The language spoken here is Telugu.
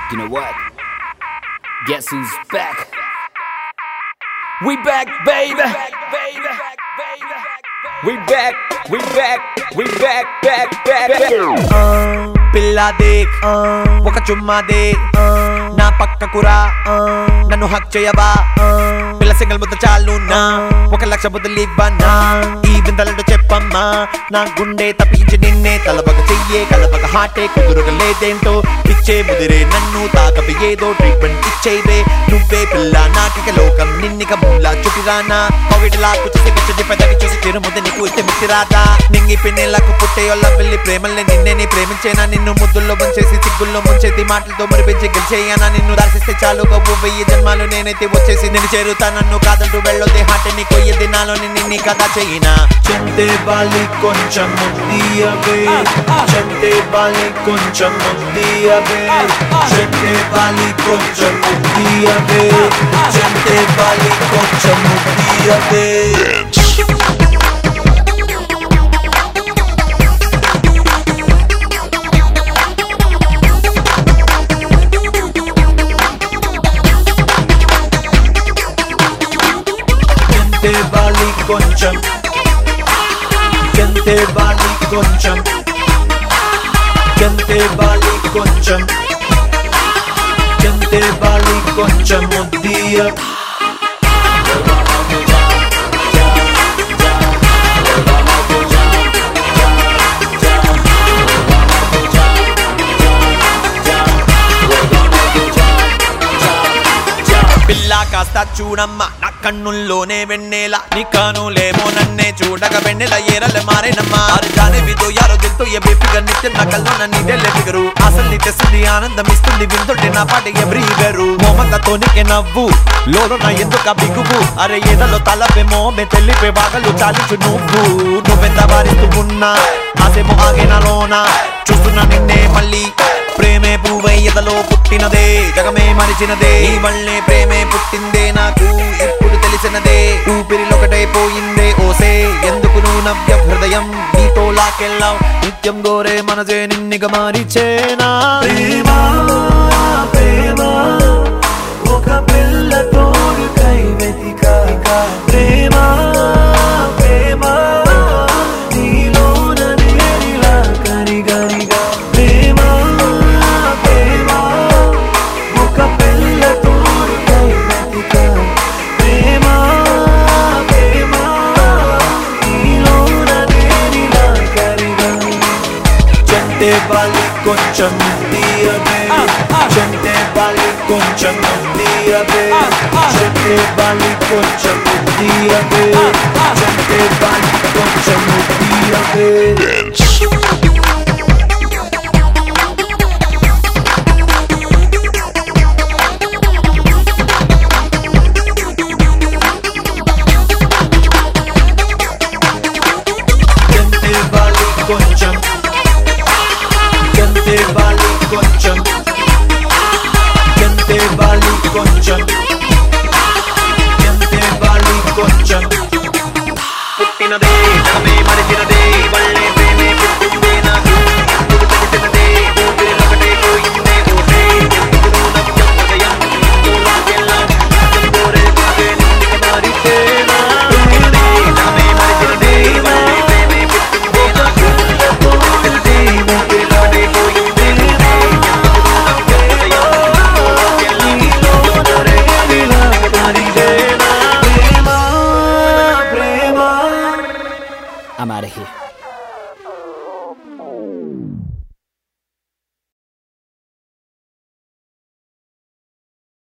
You know what? Guess who's back? We back, baby. We back, we back, we back, back, back, back. పిల్ల దేక్ ఒక చుమ్మా దే నా పక్కకురా నన్ను హక్ చేయవా పిల్ల సింగల్ ముద్ద చాలు నా ఒక లక్ష బుద్ధులు ఇవ్వన్నా ఈ బిందలతో చెప్పమ్మా నా గుండె తప్పించి నిన్నే తలపక చెయ్యే కలపక హాటే కుదురుగా లేదేంటో ఇచ్చే ముదిరే నన్ను తాకవి ఏదో ట్రీట్మెంట్ ఇచ్చేవే నువ్వే పిల్ల నాకిక లోకం నిన్నిక ముల్లా చుటిరానా పవిటి లాక్కు చూసి పిచ్చి పెద్దకి చూసి చిరుముద్ద నీకు ఇస్తే మిత్తి రాదా నింగి పిన్నెలకు పుట్టేయొల్ల వెళ్ళి ప్రేమల్ని నిన్నే నీ ప్రేమించేనా నిన్ను ముద్దుల్లో ముంచేసి సిగ్గుల్లో ముంచేది మాటలతో మురిపించి గెలిచేయనా నిన్ను దర్శిస్తే చాలు గవ్వు వెయ్యి జన్మాలు నేనైతే వచ్చేసి నేను చేరుతా నన్ను కాదంటూ వెళ్ళొద్ది హాట నీ కొయ్య దినాలో నిన్ను నీ కథ చెయ్యినా చెంతే బాలి కొంచెం ముద్దియవే చెంతే బాలి కొంచెం ముద్దియవే చెంతే బాలి కొంచెం ముద్దియవే చెంతే బాలి కొంచెం ముద్దియవే చెంతే బాలి కొంచెం చెంతే బాలి కొంచెం చెంతే బాలి కొంచెం చెంతే బాలి కొంచెం ముద్దియ పిల్ల కాస్త చూడమ్మా నా కన్నుల్లోనే వెన్నెల నీ కానులేమో నన్నే చూడక వెన్నెల ఏరల మారేనమ్మా అరజానే విదో యారో దిల్తో ఏ బేపిగా నిత్యం నా కల్లో నన్ను ఇదే ఫిగరు అసలు నీ తెస్తుంది ఆనందం ఇస్తుంది వింటుంటే నా పాట ఎవ్రీ గరు మోమంతతోనికే నవ్వు లోలో నా ఎందుక బిగువు అరే ఏదలో తలపే మోమే తెల్లిపే బాగలు చాలించు నువ్వు నువ్వెంత వారిస్తూ ఉన్నా ఆసేమో ఆగే నాలోన చూస్తున్నా నిన్నే మళ్ళీ ప్రేమే పువ్వై ఎదలో పుట్టినదే జగమే మరిచినదే నీ వల్లే ప్రేమే పుట్టిందే నాకు ఎప్పుడు తెలిసినదే ఊపిరిలొకటైపోయిందే ఓసే ఎందుకు నువ్వు నవ్య హృదయం నీతో లాకెళ్ళావు నిత్యం గోరే మనసే నిన్నిగ మారిచేనా ప్రేమ ప్రేమ ఒక పిల్ల తోడు కై వెతికాక ప్రేమ ప్రేమ నీలోన నేరిలా కరిగరిగా ప్రేమ ప్రేమ ఒక పిల్ల తోడు కై వెతికాక ప్రేమ ప్రేమ నీలోన నేరిలా కరిగా చెంటే బాలి కొంచెం తీయవే చెంటే బాలి కొంచెం తీయవే చెంటే బాలి కొంచెం తీయవే చెంటే బాలి కొంచెం తీయవే చెంటే బాలి కొంచెం చెంటే బాలి కొంచెం చెంటే బాలి కొంచెం చెంటే బాలి కొంచెం పుట్టినదే జగమే మరిచినదే వల్లే ప్రేమే పుట్టిందే నాకు ఎప్పుడు తెలిసినదే ఊపిరిలొకటే పోయిందే ఓసే ఎందుకు నువ్వు నవ్యం హృదయం నీతో లాకెళ్ళావు నిత్యం గోరే మనసే నిన్నిగ మారిచేనా పుట్టినదే జగమే మరిచినదే వల్లే ప్రేమే పుట్టిందే నాకు ఎప్పుడు తెలిసినదే ఊపిరిలొకటే పోయిందే ఓసే ఎందుకు నువ్వు నవ్యం హృదయం నీతో లాకెళ్ళావు నిత్యం గోరే మనసే నిన్నిగ మారిచేనా ప్రేమ ప్రేమ I'm out of here.